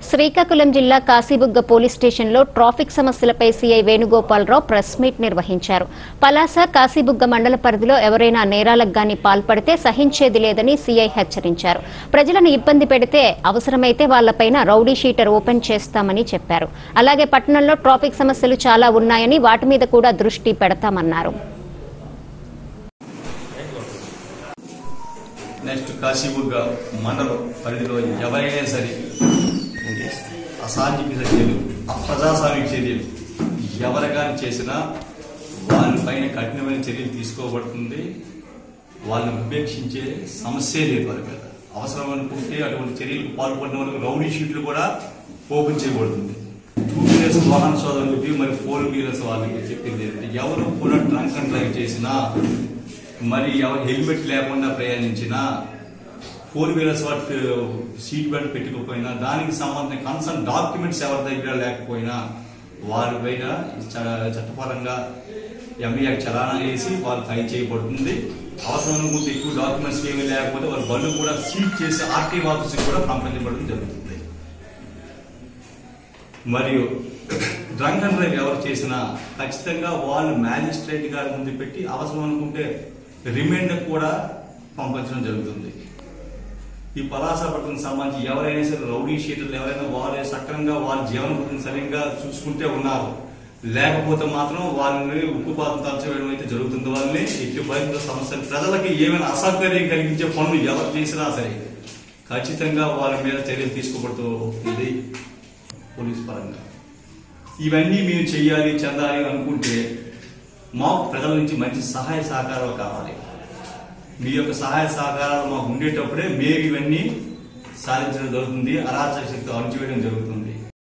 శ్రీకాకుళం జిల్లా కాశీబుగ్గ పోలీస్ స్టేషన్లో ట్రాఫిక్ సమస్యలపై సీఐ వేణుగోపాలరావు ప్రెస్ మీట్ నిర్వహించారు పలాస కాశీబుగ్గ మండల పరిధిలో ఎవరైనా నేరాలకు గాని పాల్పడితే సహించేది లేదని సీఐ హెచ్చరించారు ప్రజలను ఇబ్బంది పెడితే అవసరమైతే వాళ్లపైన రౌడీ షీటర్ ఓపెన్ చేస్తామని చెప్పారు అలాగే పట్టణంలో ట్రాఫిక్ సమస్యలు చాలా ఉన్నాయని వాటి మీద కూడా దృష్టి పెడతామన్నారు నెక్స్ట్ కాశీబుగ్గ మండలం పరిధిలో ఎవరైనా సరే అసాంఘిక చర్యలు అప్రజాస్వామిక చర్యలు ఎవరిగాని చేసినా వాళ్ళ పైన కఠినమైన చర్యలు తీసుకోబడుతుంది వాళ్ళని ఉపేక్షించే సమస్యే లేదు వారి మీద అవసరం అనుకుంటే అటువంటి చర్యలకు పాల్పడిన వాళ్ళకి రౌడీ షీట్లు కూడా ఓపెన్ చేయబడుతుంది టూ వీలర్స్ వాహన సోదరులకి మరి ఫోర్ వీలర్స్ వాళ్ళకి చెప్పింది ఏంటంటే ఎవరు కూడా ట్రంక్ అండ్ డ్రైవ్ చేసినా మరి ఎవరు హెల్మెట్ లేకుండా ప్రయాణించినా ఫోర్ వీలర్స్ వాటి సీట్ బెల్ట్ పెట్టుకోకపోయినా దానికి సంబంధించిన కన్సర్న్ డాక్యుమెంట్స్ ఎవరి దగ్గర లేకపోయినా వారి పైన చ- చట్టపరంగా ఎంబీఆర్ చలానా వేసి వాళ్ళు ఫైల్ చేయబడుతుంది అవసరం అనుకుంటే ఎక్కువ డాక్యుమెంట్స్ ఏమీ లేకపోతే వాళ్ళ బండ్లు కూడా సీట్ చేసి ఆర్టీ ఆఫీస్కి కూడా పంపించబడడం జరుగుతుంది మరియు డ్రంక్ అండ్ డ్రైవ్ ఎవరు చేసినా ఖచ్చితంగా వాళ్ళు మ్యాజిస్ట్రేట్ గారి ముందు పెట్టి అవసరం అనుకుంటే రిమైండ్ కూడా పంపించడం జరుగుతుంది ఈ పలాసపట్నం సంబంధించి ఎవరైనా సరే రౌడీ షీటర్లు ఎవరైనా వాళ్ళే సక్రమంగా వాళ్ళ జీవన భృతిని సరిగ్గా చూసుకుంటే ఉన్నారు లేకపోతే మాత్రం వాళ్ళని ఉక్కుపాతం తలచవేయడం అయితే జరుగుతుంది వాళ్ళని ఎట్టి పరిస్థితుల సమస్యలు ప్రజలకి ఏమైనా అసౌకర్యం కలిగించే పనులు ఎవరు చేసినా సరే ఖచ్చితంగా వాళ్ళ మీద చర్యలు తీసుకోబడుతూ ఉంది పోలీస్ పరంగా ఇవన్నీ మీరు చెయ్యాలి చెందాలి అనుకుంటే మాకు ప్రజల నుంచి మంచి సహాయ సహకారాలు కావాలి మీ యొక్క సహాయ సహకారాలు మాకు ఉండేటప్పుడే మేము ఇవన్నీ సాధించడం జరుగుతుంది అరాచక శక్తి అణచివేయడం జరుగుతుంది